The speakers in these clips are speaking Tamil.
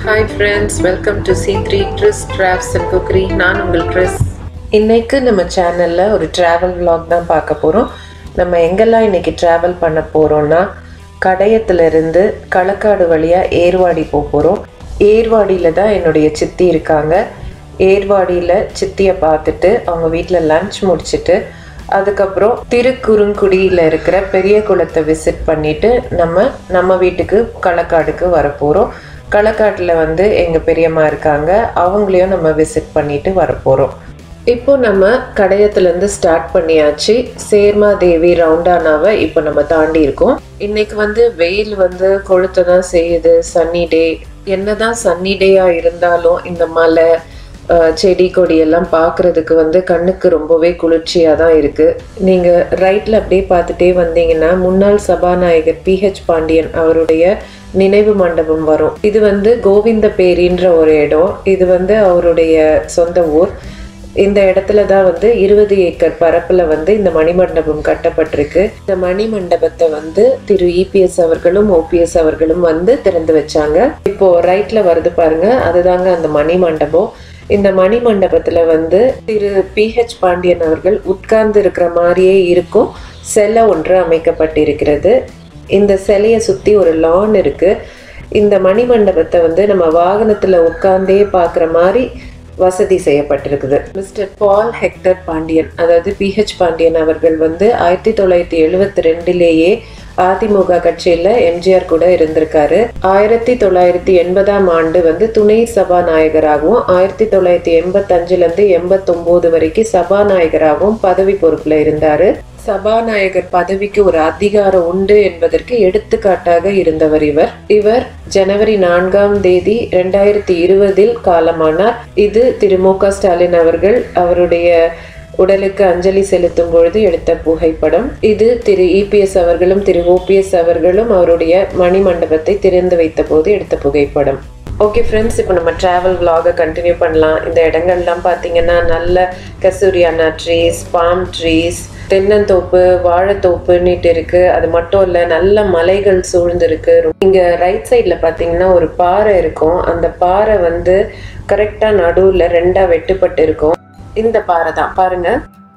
hi friends welcome to C three Tris drops and cookery நான் உங்கள் ட்ரிஸ் இன்னைக்கு நம்ம சேனலில் ஒரு ட்ராவல் vlog தான் பார்க்க போகிறோம் நம்ம எங்கெல்லாம் இன்னைக்கு ட்ராவல் பண்ண போகிறோம்னா கடையத்துலேருந்து களக்காடு வழியாக ஏர்வாடி போக போகிறோம் ஏர்வாடியில் தான் என்னுடைய சித்தி இருக்காங்க ஏர்வாடியில் சித்தியை பார்த்துட்டு அவங்க வீட்டில் லஞ்ச் முடிச்சிட்டு அதுக்கப்புறம் திருக்குறுங்குடியில் இருக்கிற பெரிய குளத்தை விசிட் பண்ணிட்டு நம்ம நம்ம வீட்டுக்கு களக்காடுக்கு வரப்போகிறோம் களக்காட்டில் வந்து எங்கள் பெரியம்மா இருக்காங்க அவங்களையும் நம்ம விசிட் பண்ணிட்டு வரப்போகிறோம் இப்போ நம்ம கடையத்துலேருந்து ஸ்டார்ட் பண்ணியாச்சு சேர்மாதேவி ரவுண்டானாவை இப்போ நம்ம தாண்டி இருக்கோம் இன்னைக்கு வந்து வெயில் வந்து கொளுத்த தான் செய்யுது சன்னி டே என்னதான் சன்னி டேயாக இருந்தாலும் இந்த மலை அஹ், செடி கொடி எல்லாம் பார்க்கறதுக்கு வந்து கண்ணுக்கு ரொம்பவே குளிர்ச்சியாக தான் இருக்கு நீங்க ரைட்ல அப்படியே பார்த்துட்டே வந்தீங்கன்னா முன்னாள் சபாநாயகர் பிஹெச் பாண்டியன் அவருடைய நினைவு மண்டபம் வரும் இது வந்து கோவிந்தபேரின்ற ஒரு இடம் இது வந்து அவருடைய சொந்த ஊர் இந்த இடத்துல தான் வந்து இருபது ஏக்கர் பரப்புல வந்து இந்த மணிமண்டபம் கட்டப்பட்டிருக்கு இந்த மணிமண்டபத்தை வந்து திரு இபிஎஸ் அவர்களும் ஓபிஎஸ் அவர்களும் வந்து திறந்து வச்சாங்க இப்போ ரைட்ல வருது பாருங்க அதுதாங்க அந்த மணிமண்டபம் இந்த மணி மண்டபத்துல வந்து திரு பிஹெச் பாண்டியன் அவர்கள் உட்கார்ந்து இருக்கிற மாதிரியே இருக்கும் சிலை ஒன்று அமைக்கப்பட்டிருக்கிறது இந்த சிலையை சுத்தி ஒரு லான் இருக்கு இந்த மணி மண்டபத்தை வந்து நம்ம வாகனத்துல உட்கார்ந்தே பார்க்குற மாதிரி வசதி செய்யப்பட்டிருக்குது மிஸ்டர் பால் ஹெக்டர் பாண்டியன் அதாவது பிஹெச் பாண்டியன் அவர்கள் வந்து ஆயிரத்தி தொள்ளாயிரத்தி எழுவத்தி ரெண்டுலேயே அதிமுக கட்சியில எம்ஜிஆர் கூட இருந்திருக்காரு ஆயிரத்தி தொள்ளாயிரத்தி எண்பதாம் ஆண்டு வந்து துணை சபாநாயகராகவும் ஆயிரத்தி தொள்ளாயிரத்தி எண்பத்தஞ்சுல இருந்து எண்பத்தொன்பது வரைக்கும் சபாநாயகராகவும் பதவி பொறுப்புல இருந்தாரு சபாநாயகர் பதவிக்கு ஒரு அதிகாரம் உண்டு என்பதற்கு எடுத்துக்காட்டாக இருந்தவர் இவர் இவர் ஜனவரி நான்காம் தேதி ரெண்டாயிரத்தி இருபதில் காலமானார் இது திரு மு க ஸ்டாலின் அவர்கள் அவருடைய உடலுக்கு அஞ்சலி செலுத்தும் பொழுது எடுத்த புகைப்படம் இது திரு இபிஎஸ் அவர்களும் திரு ஓபிஎஸ் அவர்களும் அவருடைய மணி மண்டபத்தை திறந்து வைத்த போது எடுத்த புகைப்படம் ஓகே ஃப்ரெண்ட்ஸ் இப்போ நம்ம ட்ராவல் vlog-அ கண்டினியூ பண்ணலாம் இந்த இடங்கள்லாம் பார்த்தீங்கன்னா நல்ல கசூரியானா ட்ரீஸ் பாம் ட்ரீஸ் தென்னந்தோப்பு வாழைத்தோப்புன்னுட்டு இருக்கு அது மட்டும் இல்லை நல்ல மலைகள் சூழ்ந்திருக்கு இங்க ரைட் சைடில் பார்த்தீங்கன்னா ஒரு பாறை இருக்கும் அந்த பாறை வந்து கரெக்டாக நடுவில் ரெண்டாக வெட்டுப்பட்டு இருக்கும் இந்த பாறை தான் பாருங்க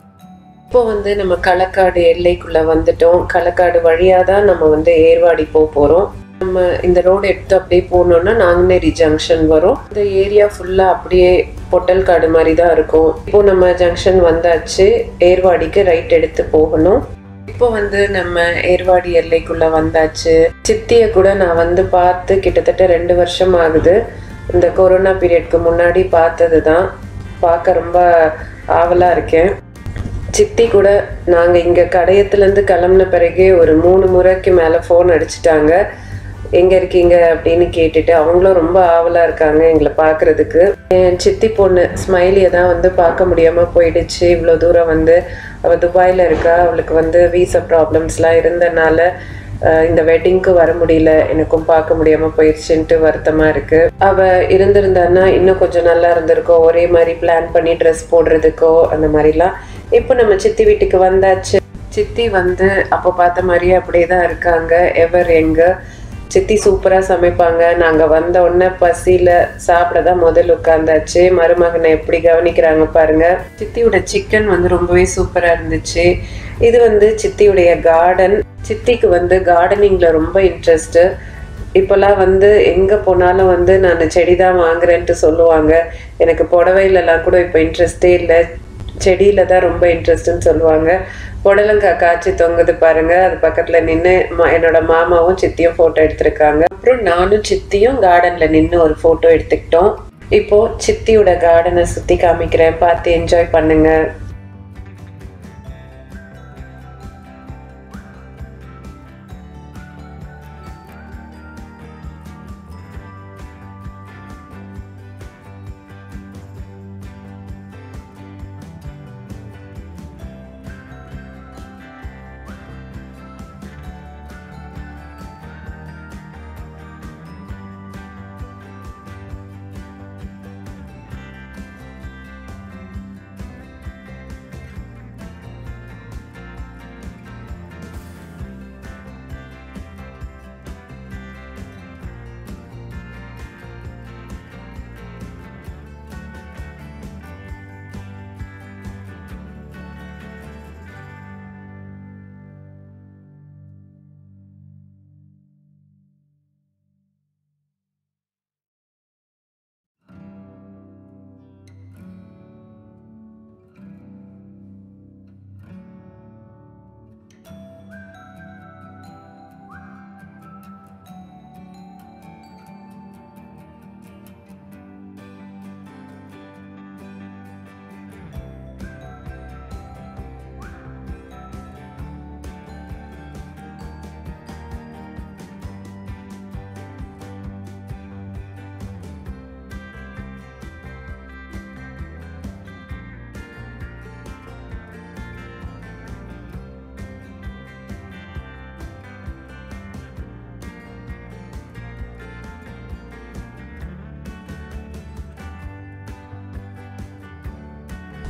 இப்போ வந்து நம்ம களக்காடு எல்லைக்குள்ள வந்துட்டோம் களக்காடு வழியா தான் நம்ம வந்து ஏர்வாடி போக போறோம் நம்ம இந்த ரோடு எடுத்து அப்படியே போனோம்னா நாங்குநேரி ஜங்ஷன் வரும் இந்த ஏரியா ஃபுல்லா அப்படியே பொட்டல் காடு மாதிரி தான் இருக்கும் இப்போ நம்ம ஜங்ஷன் வந்தாச்சு ஏர்வாடிக்கு ரைட் எடுத்து போகணும் இப்போ வந்து நம்ம ஏர்வாடி எல்லைக்குள்ள வந்தாச்சு சித்திய கூட நான் வந்து பார்த்து கிட்டத்தட்ட ரெண்டு வருஷம் ஆகுது இந்த கொரோனா பீரியட்க்கு முன்னாடி பார்த்தது தான் பார்க்க ரொம்ப ஆவலா இருக்கேன் சித்தி கூட நாங்கள் இங்கே கடையத்துலேருந்து கிளம்புன பிறகு ஒரு மூணு முறைக்கு மேலே ஃபோன் அடிச்சிட்டாங்க எங்கே இருக்கீங்க அப்படின்னு கேட்டுட்டு அவங்களும் ரொம்ப ஆவலாக இருக்காங்க எங்களை பார்க்குறதுக்கு என் சித்தி பொண்ணு ஸ்மைலியை தான் வந்து பார்க்க முடியாமல் போயிடுச்சு இவ்வளோ தூரம் வந்து அவள் துபாயில் இருக்கா அவளுக்கு வந்து வீசா ப்ராப்ளம்ஸ்லாம் இருந்தனால அஹ், இந்த வெட்டிங்க்கு வர முடியல எனக்கும் பார்க்க முடியாமல் போயிடுச்சுன்ட்டு வருத்தமாக இருக்கு அவ இருந்திருந்தான்னா இன்னும் கொஞ்சம் நல்லா இருந்திருக்கும் ஒரே மாதிரி பிளான் பண்ணி ட்ரெஸ் போடுறதுக்கோ அந்த மாதிரிலாம் இப்போ நம்ம சித்தி வீட்டுக்கு வந்தாச்சு சித்தி வந்து அப்போ பார்த்த மாதிரியே அப்படியே தான் இருக்காங்க எவர் எங்க சித்தி சூப்பராக சமைப்பாங்க நாங்கள் வந்த உடனே பசியில் சாப்பிட தான் முதல் உட்காந்தாச்சு மருமகனை எப்படி கவனிக்கிறாங்க பாருங்க சித்தியோட சிக்கன் வந்து ரொம்பவே சூப்பராக இருந்துச்சு இது வந்து சித்தியுடைய கார்டன் சித்திக்கு வந்து கார்டனிங்கில் ரொம்ப இன்ட்ரெஸ்ட்டு இப்போல்லாம் வந்து எங்கே போனாலும் வந்து நான் செடி தான் வாங்குறேன்ட்டு சொல்லுவாங்க எனக்கு புடவையிலலாம் கூட இப்போ இன்ட்ரெஸ்டே இல்லை செடியில தான் ரொம்ப இன்ட்ரெஸ்ட்னு சொல்லுவாங்க புடலங்காய் காய்ச்சி தொங்குது பாருங்க அது பக்கத்துல நின்று என்னோட மாமாவும் சித்தியும் போட்டோ எடுத்திருக்காங்க அப்புறம் நானும் சித்தியும் கார்டன்ல நின்று ஒரு போட்டோ எடுத்துக்கிட்டோம் இப்போ சித்தியோட கார்டனை சுத்தி காமிக்கிறேன் பார்த்து என்ஜாய் பண்ணுங்க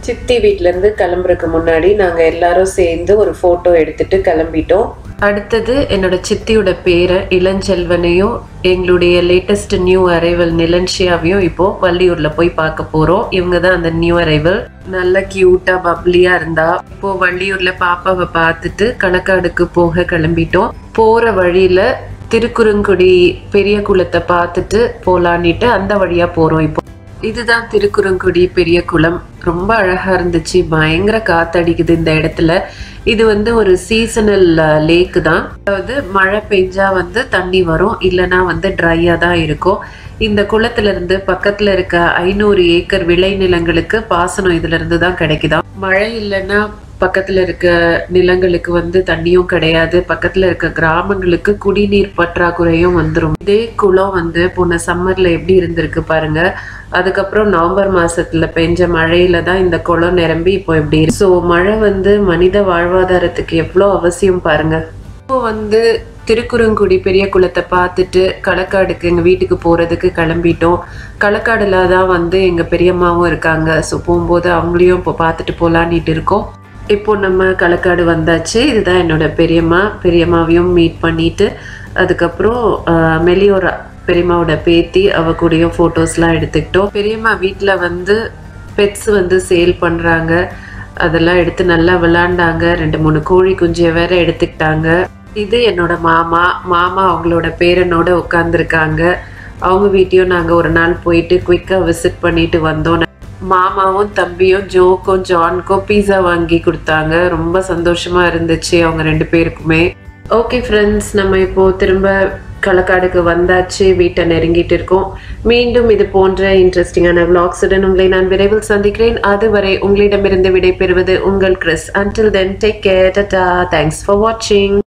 சித்தி வீட்டிலேருந்து கிளம்புறதுக்கு முன்னாடி நாங்கள் எல்லாரும் சேர்ந்து ஒரு ஃபோட்டோ எடுத்துட்டு கிளம்பிட்டோம் அடுத்தது என்னோட சித்தியோட பேரை இளஞ்செல்வனையும் எங்களுடைய லேட்டஸ்ட் நியூ அரைவல் நிலன்ஷியாவையும் இப்போ வள்ளியூர்ல போய் பார்க்க போறோம் இவங்க தான் அந்த நியூ அரைவல் நல்ல கியூட்டா பப்ளியா இருந்தா இப்போ வள்ளியூர்ல பாப்பாவை பார்த்துட்டு களக்காடுக்கு போக கிளம்பிட்டோம் போற வழியில திருக்குறுங்குடி பெரிய குளத்தை பார்த்துட்டு போலான்னுட்டு அந்த வழியா போறோம் இப்போ இதுதான் திருக்குறங்குடி பெரிய குளம் ரொம்ப அழகா இருந்துச்சு பயங்கர காத்தடிக்குது இந்த இடத்துல இது வந்து ஒரு சீசனல் லேக் தான் அதாவது மழை பெஞ்சா வந்து தண்ணி வரும் இல்லைன்னா வந்து ட்ரையா தான் இருக்கும் இந்த குளத்துல இருந்து பக்கத்துல இருக்க ஐநூறு ஏக்கர் விளைநிலங்களுக்கு பாசனம் இதுல இருந்து தான் கிடைக்குதாம் மழை இல்லைன்னா பக்கத்துல இருக்க நிலங்களுக்கு வந்து தண்ணியும் கிடையாது பக்கத்துல இருக்க கிராமங்களுக்கு குடிநீர் பற்றாக்குறையும் வந்துரும் இதே குளம் வந்து போன சம்மர்ல எப்படி இருந்திருக்கு பாருங்க அதுக்கப்புறம் நவம்பர் மாசத்துல பெஞ்ச மழையில தான் இந்த குளம் நிரம்பி இப்போ எப்படி இருக்கு ஸோ மழை வந்து மனித வாழ்வாதாரத்துக்கு எவ்வளோ அவசியம் பாருங்க இப்போ வந்து திருக்குறங்குடி பெரிய குளத்தை பார்த்துட்டு களக்காடுக்கு எங்கள் வீட்டுக்கு போகிறதுக்கு கிளம்பிட்டோம் களக்காடுல தான் வந்து எங்கள் பெரியம்மாவும் இருக்காங்க ஸோ போகும்போது அவங்களையும் இப்போ பார்த்துட்டு போகலான்ட்டு இருக்கோம் இப்போ நம்ம களக்காடு வந்தாச்சு இதுதான் என்னோட பெரியம்மா பெரியம்மாவையும் மீட் பண்ணிட்டு அதுக்கப்புறம் ஆஹ், மெலியோரா பெரியம்மாவோட பேத்தி அவ கூடயும் ஃபோட்டோஸ்லாம் எடுத்துக்கிட்டோம் பெரியம்மா வீட்டில் வந்து பெட்ஸ் வந்து சேல் பண்ணுறாங்க அதெல்லாம் எடுத்து நல்லா விளாண்டாங்க ரெண்டு மூணு கோழி குஞ்சியை வேற எடுத்துக்கிட்டாங்க இது என்னோட மாமா மாமா அவங்களோட பேரனோட உட்காந்துருக்காங்க அவங்க வீட்டையும் நாங்கள் ஒரு நாள் போயிட்டு குயிக்காக விசிட் பண்ணிட்டு வந்தோம் மாமாவும் தம்பியும் ஜோக்கும் ஜான்க்கும் பீஸா வாங்கி கொடுத்தாங்க ரொம்ப சந்தோஷமா இருந்துச்சு அவங்க ரெண்டு பேருக்குமே ஓகே ஃப்ரெண்ட்ஸ் நம்ம இப்போ திரும்ப களக்காடுக்கு வந்தாச்சு வீட்டை நெருங்கிட்டு இருக்கோம் மீண்டும் இது போன்ற இன்ட்ரெஸ்டிங்கான விளாக்ஸுடன் உங்களை நான் விரைவில் சந்திக்கிறேன் அதுவரை உங்களிடமிருந்து விடை பெறுவது உங்கள் Chris until then take care tata thanks for வாட்சிங்